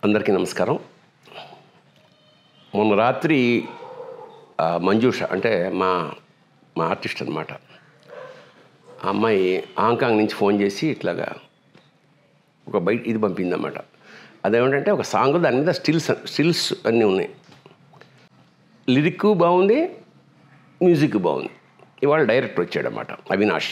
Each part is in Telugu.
అందరికీ నమస్కారం మొన్న రాత్రి ఆ, మంజూష అంటే మా మా ఆర్టిస్ట్ అనమాట ఆ అమ్మాయి హాంకాంగ్ నుంచి ఫోన్ చేసి ఇట్లాగా ఒక బయట ఇది పంపిందన్నమాట అదేమిటంటే ఒక సాంగ్ దాని మీద స్టిల్స్ స్టిల్స్ అన్నీ ఉన్నాయి లిరిక్ బాగుంది మ్యూజిక్ బాగుంది ఇవాళ డైరెక్టర్ వచ్చాడనమాట అవినాష్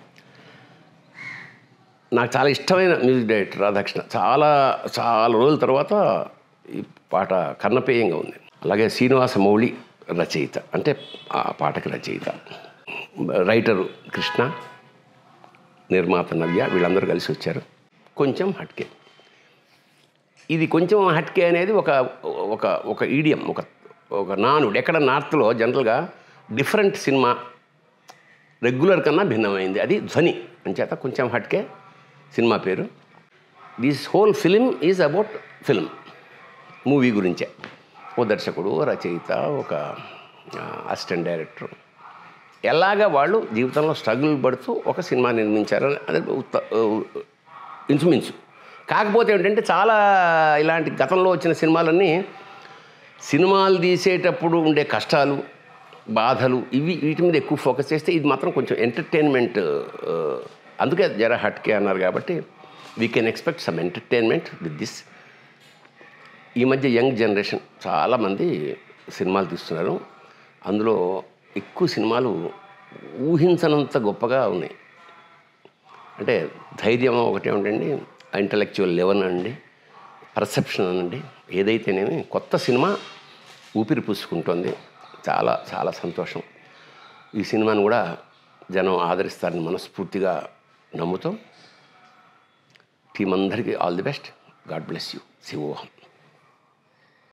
నాకు చాలా ఇష్టమైన మ్యూజిక్ డైరెక్టర్ రాధాకృష్ణ చాలా చాలా రోజుల తర్వాత ఈ పాట కర్ణపేయంగా ఉంది అలాగే శ్రీనివాస మౌళి రచయిత అంటే ఆ పాటకి రచయిత రైటరు కృష్ణ నిర్మాత నవ్య వీళ్ళందరూ కలిసి వచ్చారు కొంచెం హట్కే ఇది కొంచెం హట్కే అనేది ఒక ఒక ఒక ఈడియం ఒక ఒక నానుడు ఎక్కడ నార్త్లో జనరల్గా డిఫరెంట్ సినిమా రెగ్యులర్ కన్నా భిన్నమైంది అది ధ్వని అంచేత కొంచెం హట్కే సినిమా పేరు this whole film is about film movie గురించే ఓ దర్శకుడు ఓ రచయిత ఒక అసిస్టెంట్ డైరెక్టర్ ఎలాగ వాళ్ళు జీవితంలో స్ట్రగుల్ పడుతూ ఒక సినిమా నిర్మించారని అది ఉత్త- ఇంచుమించు కాకపోతే ఏంటంటే చాలా ఇలాంటి గతంలో వచ్చిన సినిమాలన్నీ సినిమాలు తీసేటప్పుడు ఉండే కష్టాలు బాధలు ఇవి వీటి మీద ఎక్కువ ఫోకస్ చేస్తే ఇది మాత్రం కొంచెం ఎంటర్టైన్మెంట్ అందుకే జర హట్కే అన్నారు కాబట్టి we can expect some entertainment with this ఈ మధ్య యంగ్ జనరేషన్ చాలామంది సినిమాలు తీస్తున్నారు అందులో ఎక్కువ సినిమాలు ఊహించనంత గొప్పగా ఉన్నాయి అంటే ధైర్యం ఒకటే ఉండండి ఇంటలెక్చువల్ లెవెల్ అండి పర్సెప్షన్ అనండి ఏదైతేనేమి కొత్త సినిమా ఊపిరి పూసుకుంటోంది చాలా చాలా సంతోషం ఈ సినిమాను కూడా జనం ఆదరిస్తారని మనస్ఫూర్తిగా నమ్ముతాం టీం అందరికీ all the best God bless you శివోహం